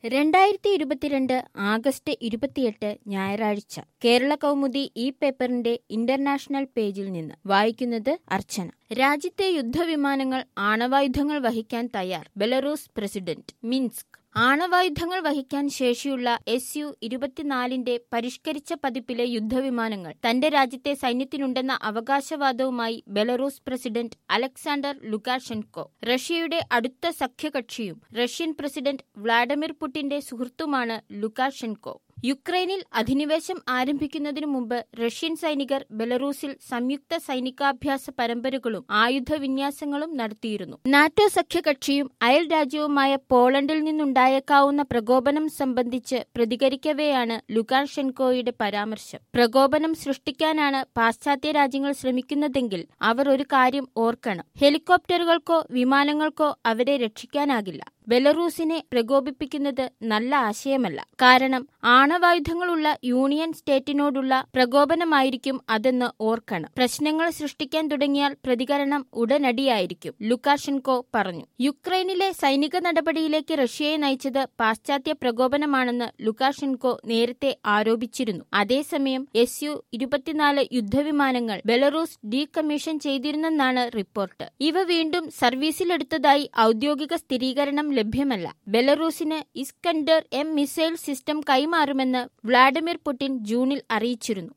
രണ്ടായിരത്തി ഇരുപത്തിരണ്ട് ആഗസ്റ്റ് ഇരുപത്തിയെട്ട് ഞായറാഴ്ച കേരള കൗമുദി ഈ പേപ്പറിന്റെ ഇന്റർനാഷണൽ പേജിൽ നിന്ന് വായിക്കുന്നത് അർച്ചന രാജ്യത്തെ യുദ്ധവിമാനങ്ങൾ ആണവായുധങ്ങൾ വഹിക്കാൻ തയ്യാർ ബെലറൂസ് പ്രസിഡന്റ് മിൻസ്ക് ആണവായുധങ്ങൾ വഹിക്കാൻ ശേഷിയുള്ള എസ് യു ഇരുപത്തിനാലിന്റെ പരിഷ്കരിച്ച പതിപ്പിലെ യുദ്ധവിമാനങ്ങൾ തന്റെ രാജ്യത്തെ സൈന്യത്തിനുണ്ടെന്ന അവകാശവാദവുമായി ബെലറൂസ് പ്രസിഡന്റ് അലക്സാണ്ടർ ലുക്കാഷെൻകോ റഷ്യയുടെ അടുത്ത സഖ്യകക്ഷിയും റഷ്യൻ പ്രസിഡന്റ് വ്ളാഡിമിർ പുടിന്റെ സുഹൃത്തുമാണ് ലുക്കാഷെൻകോ യുക്രൈനിൽ അധിനിവേശം ആരംഭിക്കുന്നതിനു മുമ്പ് റഷ്യൻ സൈനികർ ബെലറൂസിൽ സംയുക്ത സൈനികാഭ്യാസ പരമ്പരകളും ആയുധ വിന്യാസങ്ങളും നടത്തിയിരുന്നു നാറ്റോ സഖ്യകക്ഷിയും അയൽ രാജ്യവുമായ പോളണ്ടിൽ നിന്നുണ്ടായേക്കാവുന്ന പ്രകോപനം സംബന്ധിച്ച് പ്രതികരിക്കവെയാണ് ലുക്കാഷെൻകോയുടെ പരാമർശം പ്രകോപനം സൃഷ്ടിക്കാനാണ് പാശ്ചാത്യ രാജ്യങ്ങൾ ശ്രമിക്കുന്നതെങ്കിൽ അവർ ഒരു കാര്യം ഓർക്കണം ഹെലികോപ്റ്ററുകൾക്കോ വിമാനങ്ങൾക്കോ അവരെ രക്ഷിക്കാനാകില്ല ബെലറൂസിനെ പ്രകോപിപ്പിക്കുന്നത് നല്ല ആശയമല്ല കാരണം ആണവായുധങ്ങളുള്ള യൂണിയൻ സ്റ്റേറ്റിനോടുള്ള പ്രകോപനമായിരിക്കും അതെന്ന് ഓർക്കണം പ്രശ്നങ്ങൾ സൃഷ്ടിക്കാൻ തുടങ്ങിയാൽ പ്രതികരണം ഉടനടിയായിരിക്കും ലുക്കാഷെൻകോ പറഞ്ഞു യുക്രൈനിലെ സൈനിക നടപടിയിലേക്ക് റഷ്യയെ നയിച്ചത് പാശ്ചാത്യ പ്രകോപനമാണെന്ന് ലുക്കാഷെൻകോ നേരത്തെ ആരോപിച്ചിരുന്നു അതേസമയം എസ് യു ഇരുപത്തിനാല് യുദ്ധവിമാനങ്ങൾ ബെലറൂസ് ഡീകമ്മീഷൻ ചെയ്തിരുന്നെന്നാണ് റിപ്പോർട്ട് ഇവ വീണ്ടും സർവീസിലെടുത്തതായി ഔദ്യോഗിക സ്ഥിരീകരണം ലഭ്യമല്ല ബെലറൂസിന് ഇസ്കണ്ടർ എം മിസൈൽ സിസ്റ്റം കൈമാറുമെന്ന് വ്ളാഡിമിർ പുടിൻ ജൂണിൽ അറിയിച്ചിരുന്നു